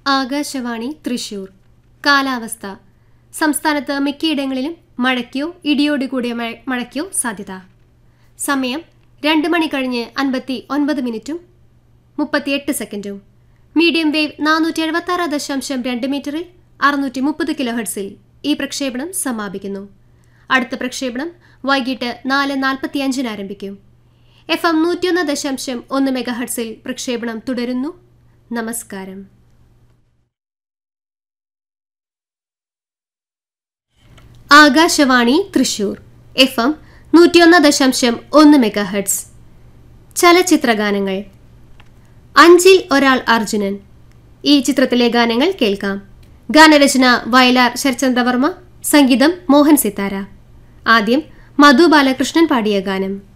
ആകാശവാണി തൃശൂർ കാലാവസ്ഥ സംസ്ഥാനത്ത് മിക്കയിടങ്ങളിലും മഴയ്ക്കോ ഇടിയോടുകൂടിയ മഴ മഴയ്ക്കോ സാധ്യത സമയം രണ്ട് മണി കഴിഞ്ഞ് അൻപത്തി ഒൻപത് മിനിറ്റും മുപ്പത്തിയെട്ട് സെക്കൻഡും മീഡിയം വേവ് നാനൂറ്റി എഴുപത്തി ആറ് ദശാംശം രണ്ട് മീറ്ററിൽ അറുന്നൂറ്റി മുപ്പത് കിലോ ഹെർട്സിൽ ഈ പ്രക്ഷേപണം സമാപിക്കുന്നു അടുത്ത പ്രക്ഷേപണം വൈകിട്ട് നാല് നാൽപ്പത്തിയഞ്ചിന് ആരംഭിക്കും എഫ് എം നൂറ്റിയൊന്ന് ദശാംശം ഒന്ന് മെഗാ ഹെർട്സിൽ പ്രക്ഷേപണം തുടരുന്നു നമസ്കാരം ആകാശവാണി തൃശൂർ എഫ് എം നൂറ്റിയൊന്ന് ദശാംശം ഒന്ന് മെഗാ ഹെർട്സ് ചലച്ചിത്രഗാനങ്ങൾ അഞ്ചിൽ ഒരാൾ അർജുനൻ ഈ ചിത്രത്തിലെ ഗാനങ്ങൾ കേൾക്കാം ഗാനരചന വയലാർ ശരചന്ദ്രവർമ്മ സംഗീതം മോഹൻ സിത്താര ആദ്യം മധു ബാലകൃഷ്ണൻ പാടിയ ഗാനം